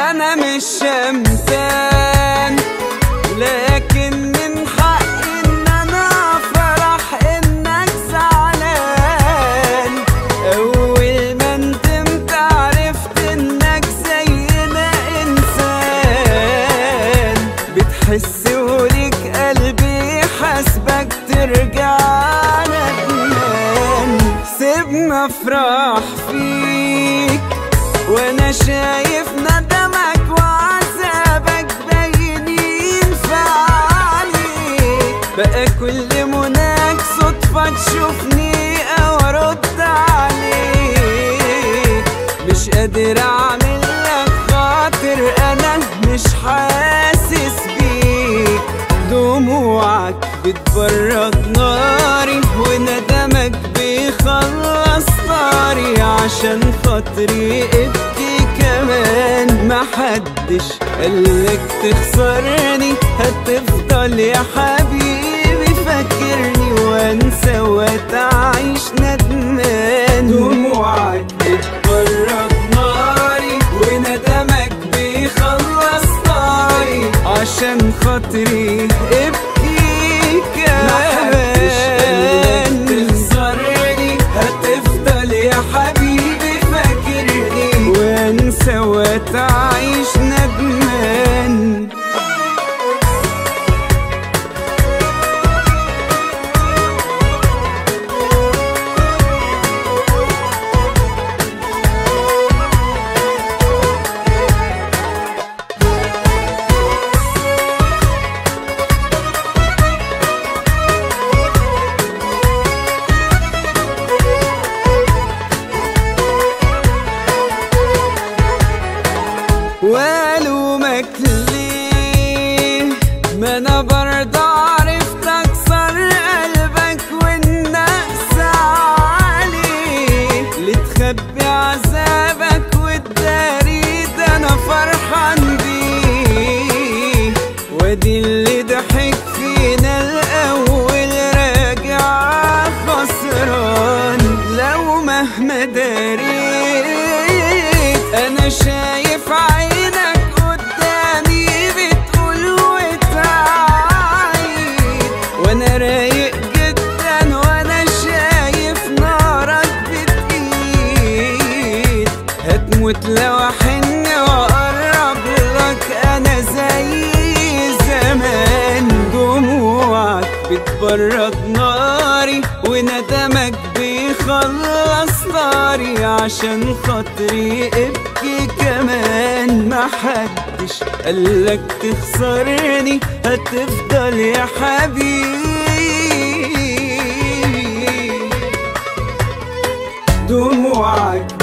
انا مش شمتان لكن من حقي ان انا افرح انك زعلان اول ما ندمت عرفت انك زينا انسان بتحس وليك قلبي حاسبك ترجع ندمان سيبنا افرح فيك وانا شايف ندمك وعذابك باينين في عليك بقى كل مناك صدفة تشوفني او ارد عليك مش قادر اعمل لك خاطر انا مش حاسس بيك دموعك بتبرد ناري وندمك بيخلص طاري عشان خاطري ابكي كمان محدش قالك تخسرني هتفضل يا حبيبي فاكرني وانسى وتعيش ندمان دموعك بتبرد ناري وندمك بيخلص طاري عشان خاطري ابكي كمان تخسرني هتفضل يا حبيبي فاكرني وانسى وتعيش ندمان والومك ليه ما انا برضه عرفت اكسر قلبك والنقص عليك لتخبي عذابك وتداري ده انا فرحان بيه وادي اللي ضحك فينا الاول راجع خسران لو مهما داريت انا شايف عينك قدامي بتقول وتعيد وانا رايق جدا وانا شايف نارك بتقيد هتموت لو احن واقرب لك انا زي زمان دموعك بتبرد ناري وندمك بيخلص ناري عشان خاطري ابكي كمان محدش قالك تخسرني هتفضل يا حبيبي دموعك